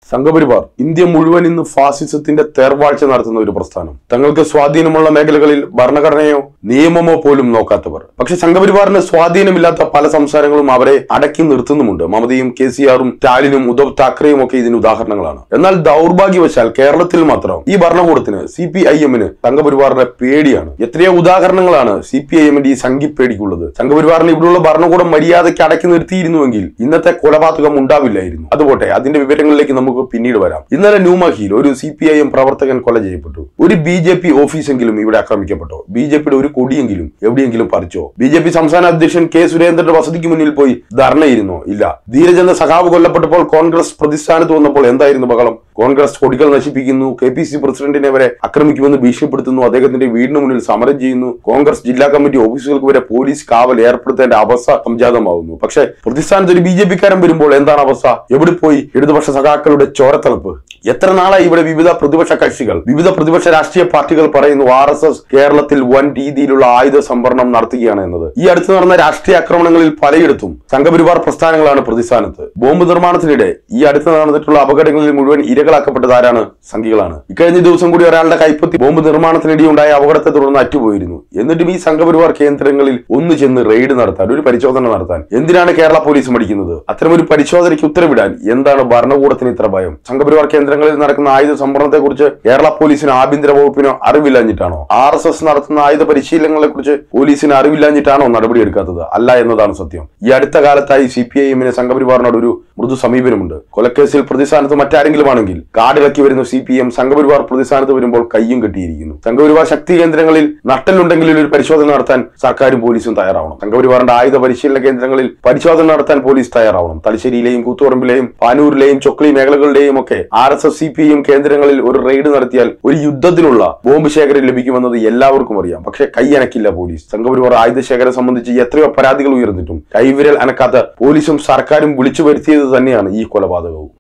Sangh Parivar India മുഴുവൻ ഇന്ന് ഫാസിസത്തിന്റെ തേർവാഴ്ച നടത്തുന്ന ഒരു പ്രസ്ഥാനം തങ്ങൾക്ക് സ്വാധീനമുള്ള മേഖലകളിൽ ഭരണഘടനയോ നിയമമോ പോലും നോക്കാത്തവർ പക്ഷെ സംഘപരിവാറിന് സ്വാധീനമില്ലാത്ത പല സംസാരങ്ങളും അവരെ അടക്കി നിർത്തുന്നുമുണ്ട് മമതയും കെ സി ആറും സ്റ്റാലിനും ഉദ്ധവ് താക്കറെയും ഒക്കെ ഇതിന് ഉദാഹരണങ്ങളാണ് എന്നാൽ ദൗർഭാഗ്യവശാൽ കേരളത്തിൽ മാത്രം ഈ ഭരണകൂടത്തിന് സി പി ഐ എമ്മിന് സംഘപരിവാറിന്റെ പേടിയാണ് എത്രയോ ഉദാഹരണങ്ങളാണ് സി പി ഐ എമ്മിന്റെ ഈ സംഘിപ്പേടിക്കുള്ളത് സംഘപരിവാറിന് ഇവിടെയുള്ള ഭരണകൂടം മര്യാദയ്ക്ക് അടക്കി നിർത്തിയിരുന്നുവെങ്കിൽ ഇന്നത്തെ കൊലപാതകം ഉണ്ടാവില്ലായിരുന്നു അതുപോട്ടെ അതിന്റെ വിവരങ്ങളിലേക്ക് നമുക്ക് പിന്നീട് വരാം ഇന്നലെ ന്യൂമാഹിയിൽ ഒരു സി പി ഐ എം പ്രവർത്തകൻ കൊല ചെയ്യപ്പെട്ടു ഒരു ബി ജെ പി ഓഫീസെങ്കിലും ഇവിടെ ആക്രമിക്കപ്പെട്ടോ ബി ജെ പിയുടെ ഒരു കൊടിയെങ്കിലും എവിടെയെങ്കിലും പറിച്ചോ ബി ജെ പി സംസ്ഥാന അധ്യക്ഷൻ കെ സുരേന്ദ്രന്റെ വസതിക്ക് മുന്നിൽ പോയി ധർണയിരുന്നോ ഇല്ല ധീരജ് എന്ന സഖാവ് കൊല്ലപ്പെട്ടപ്പോൾ കോൺഗ്രസ് പ്രതിസ്ഥാനത്ത് വന്നപ്പോൾ എന്തായിരുന്നു ബഹളം കോൺഗ്രസ് കൊടികൾ നശിപ്പിക്കുന്നു കെ പി സി പ്രസിഡന്റിനെ വരെ ആക്രമിക്കുമെന്ന് ഭീഷണിപ്പെടുത്തുന്നു അദ്ദേഹത്തിന്റെ വീടിന് മുന്നിൽ സമരം ചെയ്യുന്നു കോൺഗ്രസ് ജില്ലാ കമ്മിറ്റി ഓഫീസുകൾക്ക് വരെ പോലീസ് കാവൽ ഏർപ്പെടുത്തേണ്ട അവസ്ഥ സംജാതമാവുന്നു പക്ഷേ പ്രതിസ്ഥാനത്ത് ഒരു ബി ജെ പിക്കാരൻ വരുമ്പോൾ എന്താണ് അവസ്ഥ എവിടെ പോയി ഇടതുപക്ഷ സഖാക്കളുടെ ചോരത്തളപ്പ് എത്ര നാളായി ഇവിടെ വിവിധ പ്രതിപക്ഷ കക്ഷികൾ വിവിധ പ്രതിപക്ഷ രാഷ്ട്രീയ പാർട്ടികൾ പറയുന്നു ആർ എസ് എസ് കേരളത്തിൽ വൻ രീതിയിലുള്ള ആയുധ സംഭരണം നടത്തുകയാണ് എന്നത് ഈ അടുത്ത് നടന്ന രാഷ്ട്രീയ ആക്രമണങ്ങളിൽ പലയിടത്തും സംഘപരിവാർ പ്രസ്ഥാനങ്ങളാണ് പ്രതിസ്ഥാനത്ത് ബോംബ് നിർമ്മാണത്തിനിടെ ഈ അടുത്ത് നടന്നിട്ടുള്ള അപകടങ്ങളിൽ മുഴുവൻ ഇരകളാക്കപ്പെട്ടത് ആരാണ് സംഘികളാണ് ഇക്കഴിഞ്ഞ ദിവസം കൂടി ഒരാളുടെ കൈപ്പത്തി ബോംബ് നിർമ്മാണത്തിനിടെ ഉണ്ടായ അപകടത്തെ തുടർന്ന് അറ്റുപോയിരുന്നു എന്നിട്ടും ഈ സംഘപരിവാർ കേന്ദ്രങ്ങളിൽ ഒന്ന് ചെന്ന് റെയ്ഡ് നടത്താൻ ഒരു പരിശോധന നടത്താൻ എന്തിനാണ് കേരള പോലീസ് മടിക്കുന്നത് അത്തരമൊരു പരിശോധനയ്ക്ക് ഉത്തരവിടാൻ എന്താണ് ഭരണകൂടത്തിന് ഇത്ര ഭയം സംഘപരിവാർ കേന്ദ്രങ്ങളിൽ നടക്കുന്ന ആയുധ സംഭരണത്തെ കുറിച്ച് കേരള പോലീസിന് ആഭ്യന്തര വകുപ്പിനോ അറിവില്ലാഞ്ഞിട്ടാണോ ആർ എസ് എസ് നടത്തുന്ന ആയുധ പരിശീലനങ്ങളെ കുറിച്ച് പോലീസിന് അറിവില്ലാഞ്ഞിട്ടാണോ നടപടി എടുക്കാത്തത് അല്ല എന്നതാണ് സത്യം ഈ അടുത്ത കാലത്തായി സി പി ഐ എമ്മിന് സംഘപരിവാറിനോട് ഒരു മൃദു സമീപനമുണ്ട് കൊലക്കേസിൽ പ്രതിസ്ഥാനത്ത് മറ്റാരെങ്കിലും ആണെങ്കിൽ കാടിളക്കി വരുന്ന സി പി എം സംഘപരിവാർ പ്രതിസ്ഥാനത്ത് വരുമ്പോൾ കയ്യും കെട്ടിയിരിക്കുന്നു സംഘപരിവാർ ശക്തി കേന്ദ്രങ്ങളിൽ നട്ടലുണ്ടെങ്കിൽ ഒരു പരിശോധന നടത്താൻ സർക്കാരും പോലീസും തയ്യാറാവണം സംഘപരിവാറിന്റെ ആയുധ പരിശീലന കേന്ദ്രങ്ങളിൽ പരിശോധന നടത്താൻ പോലീസ് തയ്യാറാവണം തലശ്ശേരിയിലെയും കൂത്തുപറമ്പിലെയും പാനൂരിലെയും ചൊക്ലി മേഖലകളുടെയും ഒക്കെ R S S C P M കേന്ദ്രങ്ങളിൽ ഒരു റെയ്ഡ് നടത്തിയാൽ ഒരു യുദ്ധത്തിനുള്ള ബോംബ് ശേഖരം ലഭിക്കുമെന്നത് എല്ലാവർക്കും അറിയാം പക്ഷെ കൈ അനക്കില്ല പോലീസ് സംഘപരിവാർ ആയുധ ശേഖരം സംബന്ധിച്ച് എത്രയോ പരാതികൾ ഉയർന്നിട്ടും കൈവിരൽ അനക്കാത്ത പോലീസും സർക്കാരും വിളിച്ചു വരുത്തിയത് തന്നെയാണ് ഈ കൊലപാതകവും